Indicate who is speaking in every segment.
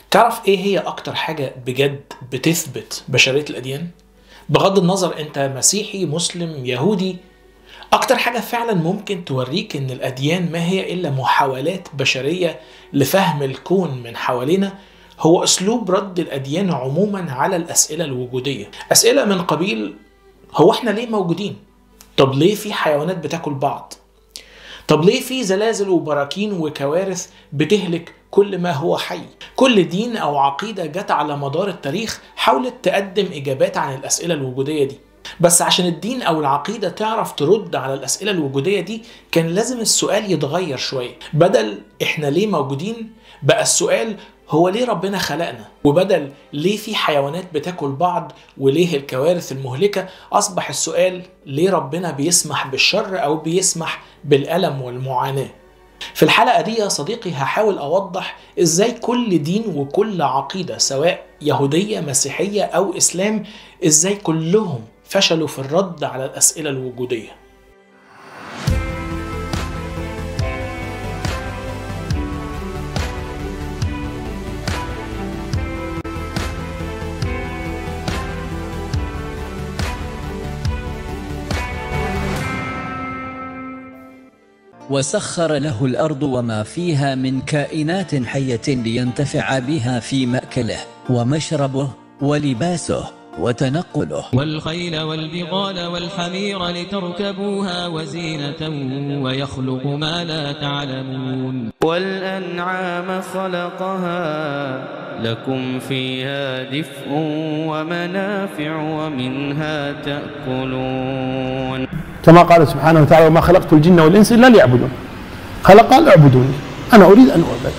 Speaker 1: تعرف ايه هي اكتر حاجة بجد بتثبت بشرية الاديان؟ بغض النظر انت مسيحي مسلم يهودي اكتر حاجة فعلا ممكن توريك ان الاديان ما هي الا محاولات بشرية لفهم الكون من حوالينا هو اسلوب رد الاديان عموما على الاسئلة الوجودية اسئلة من قبيل هو احنا ليه موجودين؟ طب ليه في حيوانات بتاكل بعض؟ طب ليه في زلازل وبراكين وكوارث بتهلك كل ما هو حي؟ كل دين او عقيده جت على مدار التاريخ حاولت تقدم اجابات عن الاسئله الوجوديه دي. بس عشان الدين او العقيده تعرف ترد على الاسئله الوجوديه دي كان لازم السؤال يتغير شويه، بدل احنا ليه موجودين بقى السؤال هو ليه ربنا خلقنا؟ وبدل ليه في حيوانات بتاكل بعض وليه الكوارث المهلكة أصبح السؤال ليه ربنا بيسمح بالشر أو بيسمح بالألم والمعاناة؟ في الحلقة دي يا صديقي هحاول أوضح إزاي كل دين وكل عقيدة سواء يهودية مسيحية أو إسلام إزاي كلهم فشلوا في الرد على الأسئلة الوجودية
Speaker 2: وسخر له الأرض وما فيها من كائنات حية لينتفع بها في مأكله ومشربه ولباسه وتنقله
Speaker 3: والخيل والبغال والحمير لتركبوها وزينة ويخلق ما لا تعلمون
Speaker 4: والأنعام خلقها لكم فيها دفء ومنافع ومنها تأكلون
Speaker 5: كما قال سبحانه وتعالى وما خلقت الجن والإنس إلا ليعبدون خلق قال اعبدوني أنا أريد أن أعبد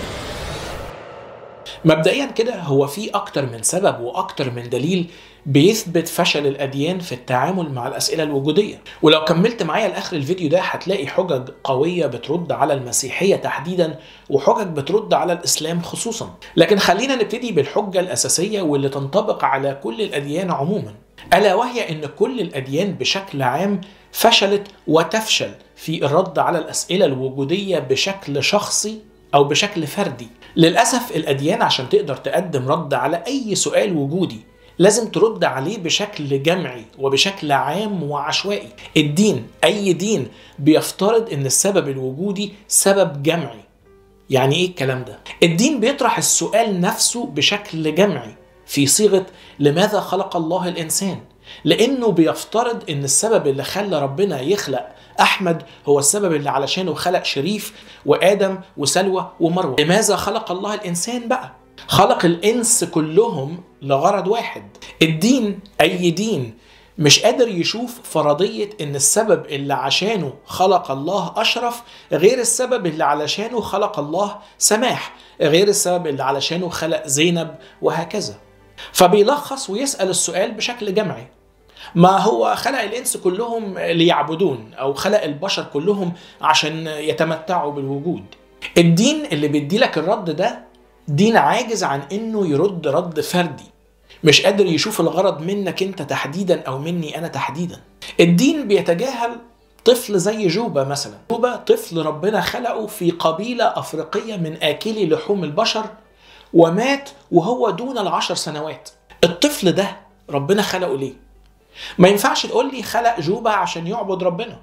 Speaker 1: مبدئيا كده هو في اكتر من سبب واكتر من دليل بيثبت فشل الاديان في التعامل مع الاسئله الوجوديه ولو كملت معايا لاخر الفيديو ده هتلاقي حجج قويه بترد على المسيحيه تحديدا وحجج بترد على الاسلام خصوصا لكن خلينا نبتدي بالحجه الاساسيه واللي تنطبق على كل الاديان عموما الا وهي ان كل الاديان بشكل عام فشلت وتفشل في الرد على الاسئله الوجوديه بشكل شخصي او بشكل فردي للاسف الاديان عشان تقدر تقدم رد على اي سؤال وجودي لازم ترد عليه بشكل جمعي وبشكل عام وعشوائي الدين اي دين بيفترض ان السبب الوجودي سبب جمعي يعني ايه الكلام ده الدين بيطرح السؤال نفسه بشكل جمعي في صيغه لماذا خلق الله الانسان لانه بيفترض ان السبب اللي خلى ربنا يخلق احمد هو السبب اللي علشانه خلق شريف وادم وسلوى ومروه لماذا خلق الله الانسان بقى خلق الانس كلهم لغرض واحد الدين اي دين مش قادر يشوف فرضية إن السبب اللي عشانه خلق الله أشرف غير السبب اللي علشانه خلق الله سماح غير السبب اللي علشانه خلق زينب وهكذا فبيلخص ويسأل السؤال بشكل جمعي ما هو خلق الانس كلهم ليعبدون او خلق البشر كلهم عشان يتمتعوا بالوجود الدين اللي بيدي لك الرد ده دين عاجز عن انه يرد رد فردي مش قادر يشوف الغرض منك انت تحديدا او مني انا تحديدا الدين بيتجاهل طفل زي جوبا مثلا جوبا طفل ربنا خلقه في قبيلة أفريقية من آكلي لحوم البشر ومات وهو دون العشر سنوات الطفل ده ربنا خلقه ليه ما ينفعش تقول لي خلق جوبا عشان يعبد ربنا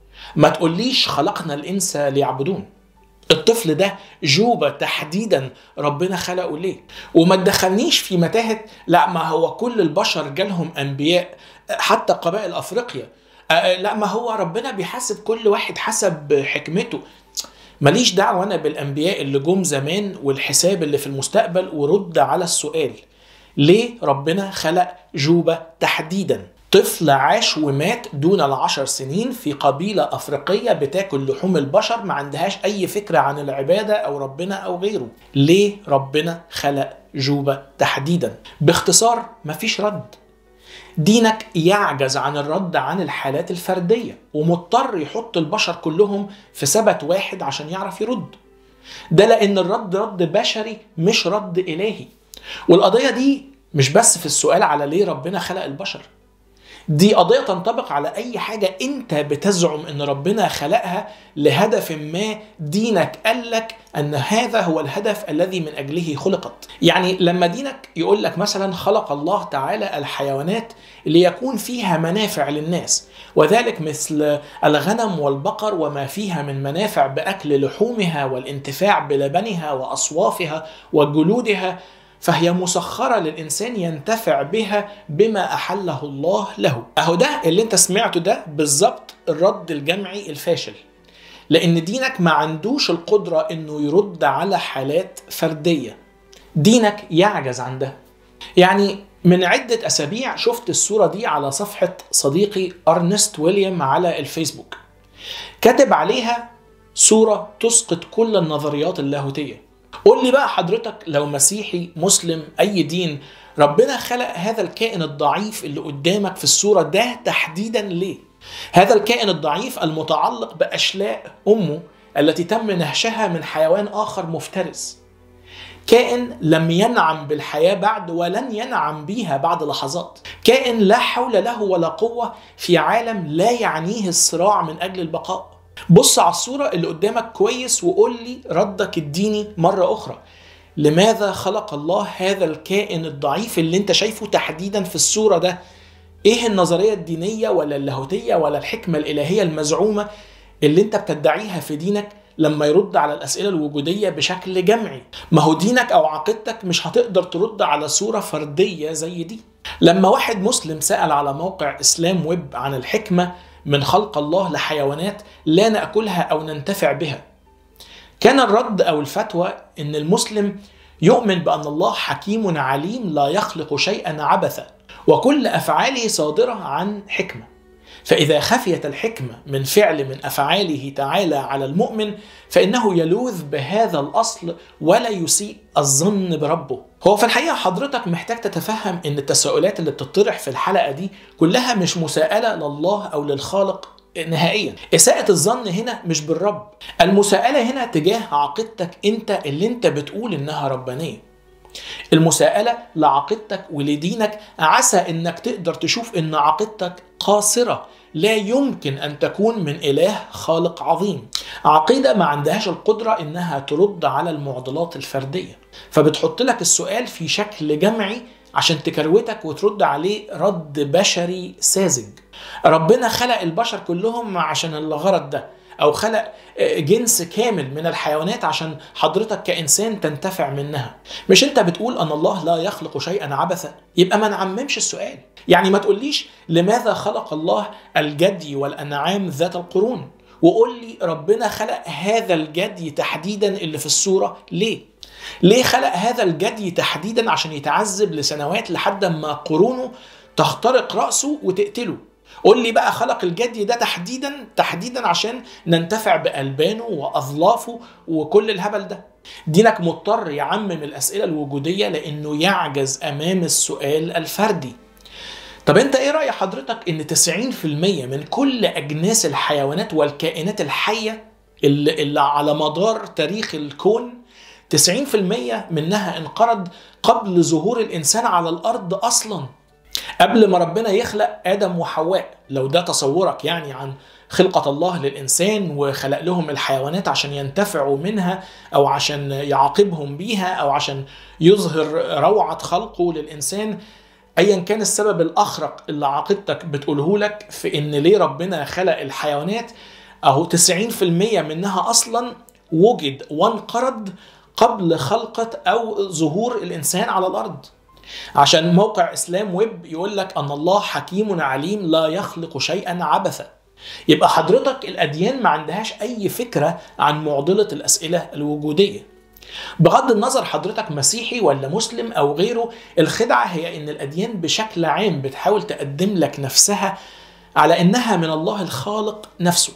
Speaker 1: ما تقوليش خلقنا الانس ليعبدون الطفل ده جوبا تحديدا ربنا خلقه ليه وما تدخلنيش في متاهه لا ما هو كل البشر جالهم انبياء حتى قبائل افريقيا لا ما هو ربنا بيحاسب كل واحد حسب حكمته ماليش دعوه انا بالانبياء اللي جم زمان والحساب اللي في المستقبل ورد على السؤال ليه ربنا خلق جوبا تحديدا طفل عاش ومات دون العشر سنين في قبيلة أفريقية بتاكل لحوم البشر ما عندهاش أي فكرة عن العبادة أو ربنا أو غيره ليه ربنا خلق جوبا تحديدا باختصار مفيش رد دينك يعجز عن الرد عن الحالات الفردية ومضطر يحط البشر كلهم في سبت واحد عشان يعرف يرد ده لأن الرد رد بشري مش رد إلهي والقضية دي مش بس في السؤال على ليه ربنا خلق البشر دي قضية تنطبق على أي حاجة أنت بتزعم أن ربنا خلقها لهدف ما دينك قالك أن هذا هو الهدف الذي من أجله خلقت يعني لما دينك يقول لك مثلا خلق الله تعالى الحيوانات ليكون فيها منافع للناس وذلك مثل الغنم والبقر وما فيها من منافع بأكل لحومها والانتفاع بلبنها وأصوافها وجلودها فهي مسخرة للإنسان ينتفع بها بما أحله الله له أهو ده اللي انت سمعته ده بالظبط الرد الجمعي الفاشل لأن دينك ما عندوش القدرة إنه يرد على حالات فردية دينك يعجز عن ده يعني من عدة أسابيع شفت الصورة دي على صفحة صديقي أرنست ويليام على الفيسبوك كاتب عليها صورة تسقط كل النظريات اللاهوتية قول لي بقى حضرتك لو مسيحي مسلم أي دين ربنا خلق هذا الكائن الضعيف اللي قدامك في الصورة ده تحديدا ليه؟ هذا الكائن الضعيف المتعلق بأشلاء أمه التي تم نهشها من حيوان آخر مفترس كائن لم ينعم بالحياة بعد ولن ينعم بيها بعد لحظات كائن لا حول له ولا قوة في عالم لا يعنيه الصراع من أجل البقاء بص على الصورة اللي قدامك كويس وقول لي ردك الديني مرة أخرى لماذا خلق الله هذا الكائن الضعيف اللي انت شايفه تحديدا في الصورة ده ايه النظرية الدينية ولا اللاهوتية ولا الحكمة الإلهية المزعومة اللي انت بتدعيها في دينك لما يرد على الأسئلة الوجودية بشكل جمعي ما هو دينك أو عقيدتك مش هتقدر ترد على صورة فردية زي دي لما واحد مسلم سأل على موقع إسلام ويب عن الحكمة من خلق الله لحيوانات لا ناكلها او ننتفع بها. كان الرد او الفتوى ان المسلم يؤمن بان الله حكيم عليم لا يخلق شيئا عبثا وكل افعاله صادره عن حكمه. فاذا خفيت الحكمه من فعل من افعاله تعالى على المؤمن فانه يلوذ بهذا الاصل ولا يسيء الظن بربه. هو في الحقيقه حضرتك محتاج تتفهم ان التساؤلات اللي بتطرح في الحلقه دي كلها مش مساءله لله او للخالق نهائيا اساءة الظن هنا مش بالرب المساءلة هنا تجاه عقيدتك انت اللي انت بتقول انها ربانية المساءلة لعقيدتك ولدينك عسى انك تقدر تشوف ان عقيدتك قاصرة لا يمكن ان تكون من اله خالق عظيم عقيدة ما عندهاش القدرة انها ترد على المعضلات الفردية فبتحط لك السؤال في شكل جمعي عشان تكروتك وترد عليه رد بشري ساذج ربنا خلق البشر كلهم عشان الغرض ده او خلق جنس كامل من الحيوانات عشان حضرتك كانسان تنتفع منها مش انت بتقول ان الله لا يخلق شيئا عبثا يبقى ما نعممش السؤال يعني ما تقوليش لماذا خلق الله الجدي والانعام ذات القرون وقول لي ربنا خلق هذا الجدي تحديدا اللي في الصوره ليه ليه خلق هذا الجدي تحديدا عشان يتعذب لسنوات لحد ما قرونه تخترق راسه وتقتله قول لي بقى خلق الجدي ده تحديدا تحديدا عشان ننتفع بألبانه وأظلافه وكل الهبل ده دينك مضطر يعمم الأسئلة الوجودية لأنه يعجز أمام السؤال الفردي طب انت ايه رأي حضرتك ان 90% من كل أجناس الحيوانات والكائنات الحية اللي, اللي على مدار تاريخ الكون 90% منها انقرض قبل ظهور الإنسان على الأرض أصلاً قبل ما ربنا يخلق ادم وحواء لو ده تصورك يعني عن خلقة الله للإنسان وخلق لهم الحيوانات عشان ينتفعوا منها أو عشان يعاقبهم بيها أو عشان يظهر روعة خلقه للإنسان أيا كان السبب الأخرق اللي عقيدتك بتقوله لك في إن ليه ربنا خلق الحيوانات أهو 90% منها أصلا وجد وانقرض قبل خلقة أو ظهور الإنسان على الأرض عشان موقع اسلام ويب يقول لك ان الله حكيم عليم لا يخلق شيئا عبثا يبقى حضرتك الاديان ما عندهاش اي فكره عن معضله الاسئله الوجوديه بغض النظر حضرتك مسيحي ولا مسلم او غيره الخدعه هي ان الاديان بشكل عام بتحاول تقدم لك نفسها على انها من الله الخالق نفسه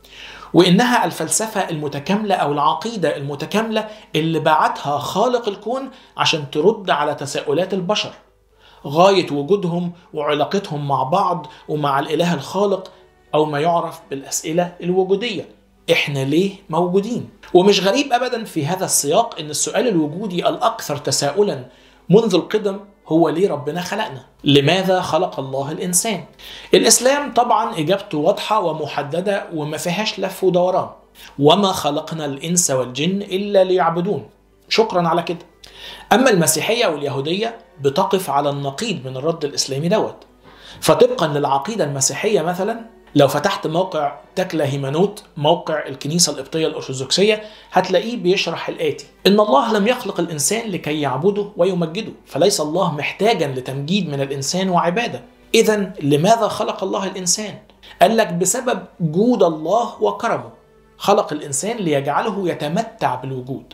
Speaker 1: وانها الفلسفه المتكامله او العقيده المتكامله اللي بعتها خالق الكون عشان ترد على تساؤلات البشر غايه وجودهم وعلاقتهم مع بعض ومع الاله الخالق او ما يعرف بالاسئله الوجوديه احنا ليه موجودين ومش غريب ابدا في هذا السياق ان السؤال الوجودي الاكثر تساؤلا منذ القدم هو ليه ربنا خلقنا لماذا خلق الله الإنسان الإسلام طبعا إجابته واضحة ومحددة وما فيهاش لف ودوران وما خلقنا الإنس والجن إلا ليعبدون شكرا على كده أما المسيحية واليهودية بتقف على النقيض من الرد الإسلامي دوت فطبقا للعقيدة المسيحية مثلا لو فتحت موقع تكلا هيمانوت موقع الكنيسة القبطية الأرثوذكسية هتلاقيه بيشرح الآتي إن الله لم يخلق الإنسان لكي يعبده ويمجده فليس الله محتاجا لتمجيد من الإنسان وعبادة إذا لماذا خلق الله الإنسان؟ قال لك بسبب جود الله وكرمه خلق الإنسان ليجعله يتمتع بالوجود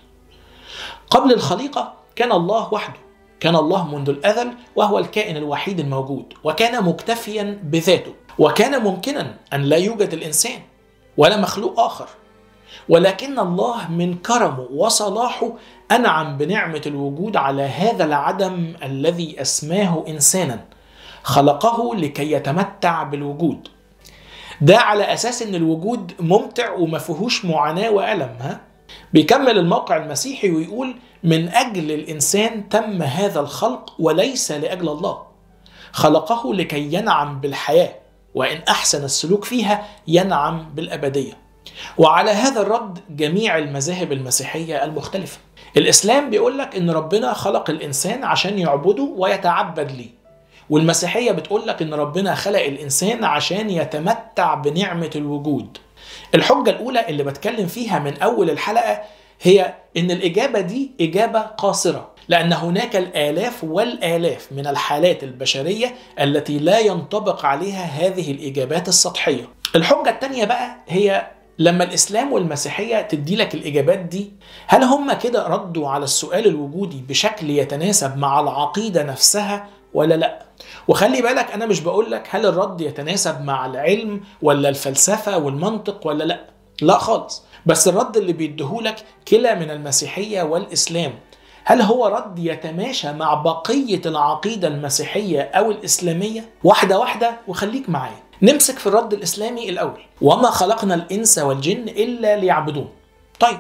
Speaker 1: قبل الخليقة كان الله وحده كان الله منذ الأزل وهو الكائن الوحيد الموجود وكان مكتفيا بذاته وكان ممكنا أن لا يوجد الإنسان ولا مخلوق آخر ولكن الله من كرمه وصلاحه أنعم بنعمة الوجود على هذا العدم الذي أسماه إنسانا خلقه لكي يتمتع بالوجود ده على أساس أن الوجود ممتع وما فيهوش معاناة وألم ها؟ بيكمل الموقع المسيحي ويقول من أجل الإنسان تم هذا الخلق وليس لأجل الله خلقه لكي ينعم بالحياة وإن أحسن السلوك فيها ينعم بالأبدية وعلى هذا الرد جميع المذاهب المسيحية المختلفة الإسلام بيقول لك إن ربنا خلق الإنسان عشان يعبده ويتعبد ليه والمسيحية بتقول لك إن ربنا خلق الإنسان عشان يتمتع بنعمة الوجود الحجة الأولى اللي بتكلم فيها من أول الحلقة هي إن الإجابة دي إجابة قاصرة لأن هناك الآلاف والآلاف من الحالات البشرية التي لا ينطبق عليها هذه الإجابات السطحية الحجة التانية بقى هي لما الإسلام والمسيحية تدي لك الإجابات دي هل هم كده ردوا على السؤال الوجودي بشكل يتناسب مع العقيدة نفسها ولا لا وخلي بالك انا مش بقول لك هل الرد يتناسب مع العلم ولا الفلسفه والمنطق ولا لا لا خالص بس الرد اللي بيديهولك كلا من المسيحيه والاسلام هل هو رد يتماشى مع بقيه العقيده المسيحيه او الاسلاميه واحده واحده وخليك معايا نمسك في الرد الاسلامي الاول وما خلقنا الانس والجن الا ليعبدون طيب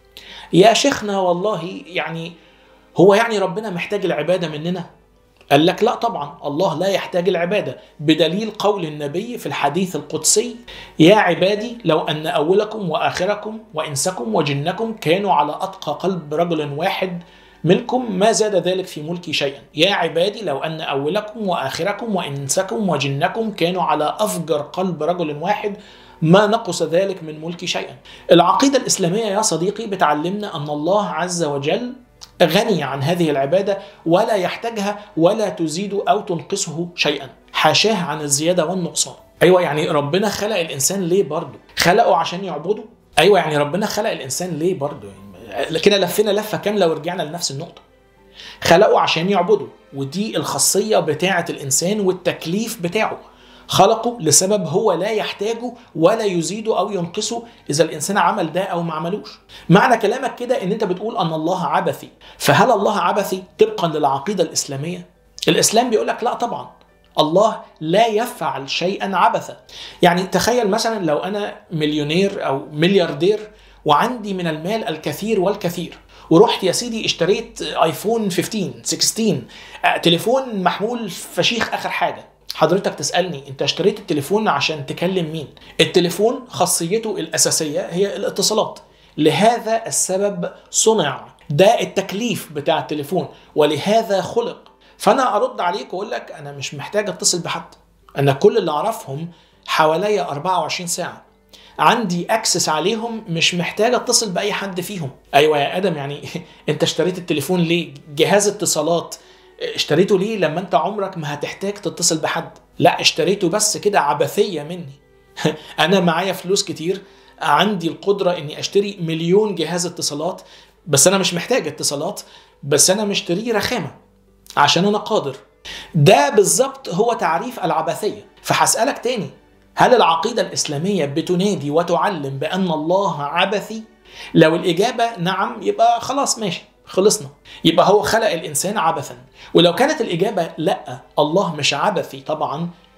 Speaker 1: يا شيخنا والله يعني هو يعني ربنا محتاج العباده مننا قال لك لا طبعا الله لا يحتاج العبادة بدليل قول النبي في الحديث القدسي يا عبادي لو أن أولكم وآخركم وإنسكم وجنكم كانوا على أتقى قلب رجل واحد منكم ما زاد ذلك في ملكي شيئا يا عبادي لو أن أولكم وآخركم وإنسكم وجنكم كانوا على أفجر قلب رجل واحد ما نقص ذلك من ملكي شيئا العقيدة الإسلامية يا صديقي بتعلمنا أن الله عز وجل غني عن هذه العبادة ولا يحتاجها ولا تزيد أو تنقصه شيئا حاشاه عن الزيادة والنقصان أيوة يعني ربنا خلق الإنسان ليه برضه خلقه عشان يعبده أيوة يعني ربنا خلق الإنسان ليه برضه يعني كده لفينا لفة كاملة ورجعنا لنفس النقطة خلقه عشان يعبده ودي الخاصية بتاعة الإنسان والتكليف بتاعه خلقه لسبب هو لا يحتاجه ولا يزيده او ينقصه اذا الانسان عمل ده او ما عملوش. معنى كلامك كده ان انت بتقول ان الله عبثي، فهل الله عبثي طبقا للعقيده الاسلاميه؟ الاسلام بيقول لك لا طبعا. الله لا يفعل شيئا عبثا. يعني تخيل مثلا لو انا مليونير او ملياردير وعندي من المال الكثير والكثير ورحت يا سيدي اشتريت ايفون 15 16 تليفون محمول فشيخ اخر حاجه حضرتك تسالني انت اشتريت التليفون عشان تكلم مين التليفون خاصيته الاساسيه هي الاتصالات لهذا السبب صنع ده التكليف بتاع التليفون ولهذا خلق فانا ارد عليك واقول لك انا مش محتاج اتصل بحد انا كل اللي اعرفهم حواليا 24 ساعه عندي اكسس عليهم مش محتاج اتصل باي حد فيهم ايوه يا ادم يعني انت اشتريت التليفون ليه جهاز اتصالات اشتريته ليه لما انت عمرك ما هتحتاج تتصل بحد لا اشتريته بس كده عبثيه مني انا معايا فلوس كتير عندي القدره اني اشتري مليون جهاز اتصالات بس انا مش محتاج اتصالات بس انا مشتريه رخامه عشان انا قادر ده بالظبط هو تعريف العبثيه فهسالك تاني هل العقيده الاسلاميه بتنادي وتعلم بان الله عبثي لو الاجابه نعم يبقى خلاص ماشي خلصنا يبقى هو خلق الانسان عبثا ولو كانت الاجابه لا الله مش عبثي طبعا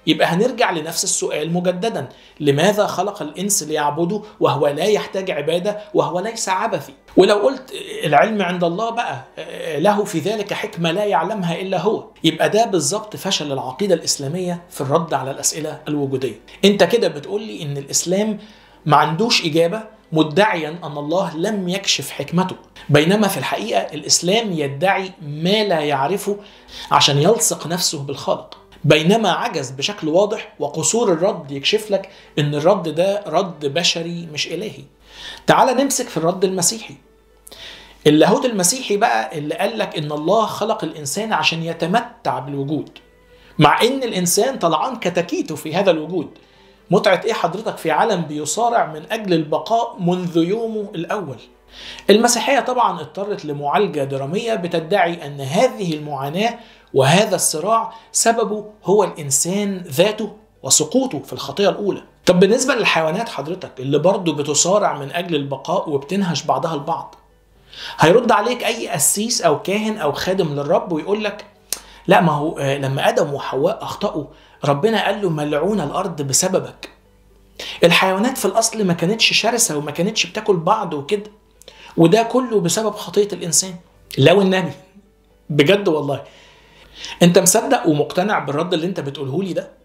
Speaker 1: يبقى هنرجع لنفس السؤال مجددا لماذا خلق الانس ليعبده وهو لا يحتاج عباده وهو ليس عبثي ولو قلت العلم عند الله بقى له في ذلك حكمه لا يعلمها الا هو يبقى ده بالظبط فشل العقيده الاسلاميه في الرد على الاسئله الوجوديه انت كده بتقول لي ان الاسلام ما عندوش اجابه مدعيا ان الله لم يكشف حكمته بينما في الحقيقه الاسلام يدعي ما لا يعرفه عشان يلصق نفسه بالخالق بينما عجز بشكل واضح وقصور الرد يكشف لك ان الرد ده رد بشري مش الهي تعال نمسك في الرد المسيحي اللاهوت المسيحي بقى اللي قال لك ان الله خلق الانسان عشان يتمتع بالوجود مع ان الانسان طلعان كتاكيته في هذا الوجود متعة ايه حضرتك في عالم بيصارع من اجل البقاء منذ يومه الاول المسيحية طبعا اضطرت لمعالجة درامية بتدعي ان هذه المعاناة وهذا الصراع سببه هو الانسان ذاته وسقوطه في الخطية الاولى طب بالنسبة للحيوانات حضرتك اللي برضه بتصارع من اجل البقاء وبتنهش بعضها البعض هيرد عليك اي قسيس او كاهن او خادم للرب ويقول لك لا ما هو لما ادم وحواء اخطاوا ربنا قال له ملعون الارض بسببك الحيوانات في الاصل ما كانتش شرسه وما كانتش بتاكل بعض وكده وده كله بسبب خطيه الانسان لو النبي بجد والله انت مصدق ومقتنع بالرد اللي انت بتقوله لي ده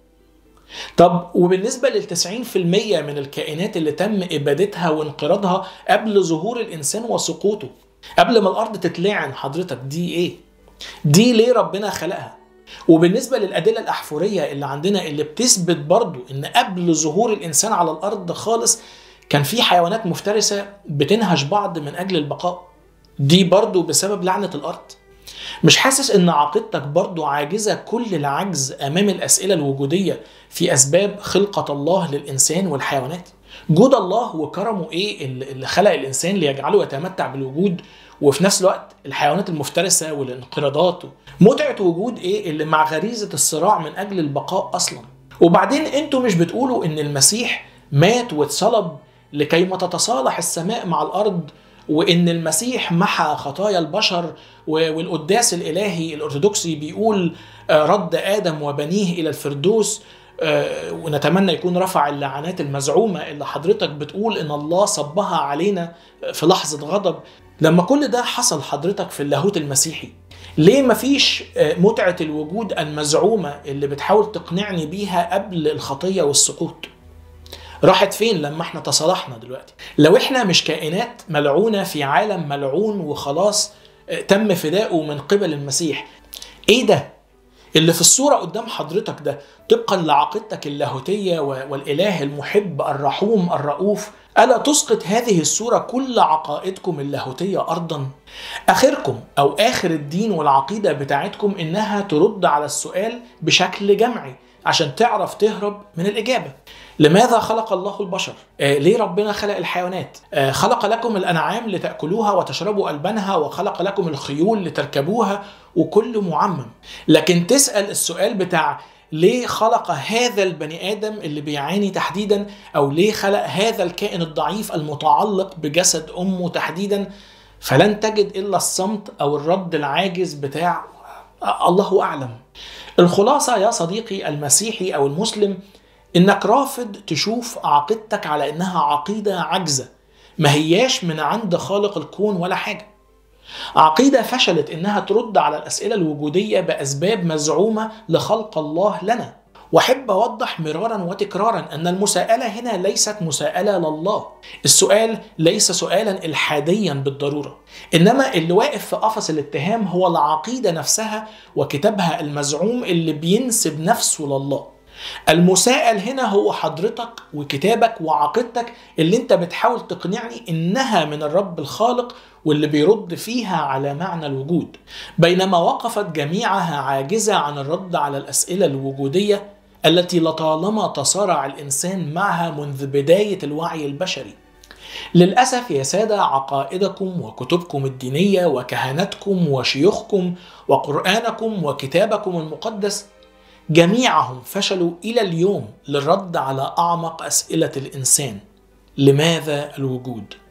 Speaker 1: طب وبالنسبة لل 90% من الكائنات اللي تم إبادتها وانقراضها قبل ظهور الإنسان وسقوطه قبل ما الأرض تتلعن حضرتك دي إيه؟ دي ليه ربنا خلقها؟ وبالنسبة للأدلة الأحفورية اللي عندنا اللي بتثبت برضو إن قبل ظهور الإنسان على الأرض خالص كان في حيوانات مفترسة بتنهش بعض من أجل البقاء دي برضو بسبب لعنة الأرض مش حاسس ان عقيدتك برضو عاجزة كل العجز امام الاسئلة الوجودية في اسباب خلقة الله للانسان والحيوانات جود الله وكرمه ايه اللي خلق الانسان ليجعله يتمتع بالوجود وفي نفس الوقت الحيوانات المفترسة والانقراضات متعة وجود ايه اللي مع غريزة الصراع من اجل البقاء اصلا وبعدين انتوا مش بتقولوا ان المسيح مات واتصلب لكي ما تتصالح السماء مع الارض وان المسيح محى خطايا البشر والقداس الالهي الارثوذكسي بيقول رد ادم وبنيه الى الفردوس ونتمنى يكون رفع اللعنات المزعومه اللي حضرتك بتقول ان الله صبها علينا في لحظه غضب لما كل ده حصل حضرتك في اللاهوت المسيحي ليه مفيش متعه الوجود المزعومه اللي بتحاول تقنعني بيها قبل الخطيه والسقوط راحت فين لما احنا تصالحنا دلوقتي لو احنا مش كائنات ملعونة في عالم ملعون وخلاص تم فدائه من قبل المسيح ايه ده اللي في الصورة قدام حضرتك ده طبقا لعقيدتك اللاهوتية والإله المحب الرحوم الرؤوف ألا تسقط هذه الصورة كل عقائدكم اللاهوتية أرضا؟ آخركم أو آخر الدين والعقيدة بتاعتكم إنها ترد على السؤال بشكل جمعي عشان تعرف تهرب من الإجابة لماذا خلق الله البشر؟ آه ليه ربنا خلق الحيوانات؟ آه خلق لكم الأنعام لتأكلوها وتشربوا ألبانها وخلق لكم الخيول لتركبوها وكل معمم لكن تسأل السؤال بتاع ليه خلق هذا البني آدم اللي بيعاني تحديدا أو ليه خلق هذا الكائن الضعيف المتعلق بجسد أمه تحديدا فلن تجد إلا الصمت أو الرد العاجز بتاع الله أعلم الخلاصة يا صديقي المسيحي أو المسلم إنك رافض تشوف عقيدتك على إنها عقيدة عجزة ما هياش من عند خالق الكون ولا حاجة عقيدة فشلت إنها ترد على الأسئلة الوجودية بأسباب مزعومة لخلق الله لنا واحب اوضح مرارا وتكرارا ان المساءله هنا ليست مساءله لله السؤال ليس سؤالا الحاديا بالضروره انما اللي واقف في قفص الاتهام هو العقيده نفسها وكتابها المزعوم اللي بينسب نفسه لله المساءل هنا هو حضرتك وكتابك وعقيدتك اللي انت بتحاول تقنعني انها من الرب الخالق واللي بيرد فيها على معنى الوجود بينما وقفت جميعها عاجزه عن الرد على الاسئله الوجوديه التي لطالما تصارع الانسان معها منذ بدايه الوعي البشري للاسف يا ساده عقائدكم وكتبكم الدينيه وكهنتكم وشيوخكم وقرانكم وكتابكم المقدس جميعهم فشلوا الى اليوم للرد على اعمق اسئله الانسان لماذا الوجود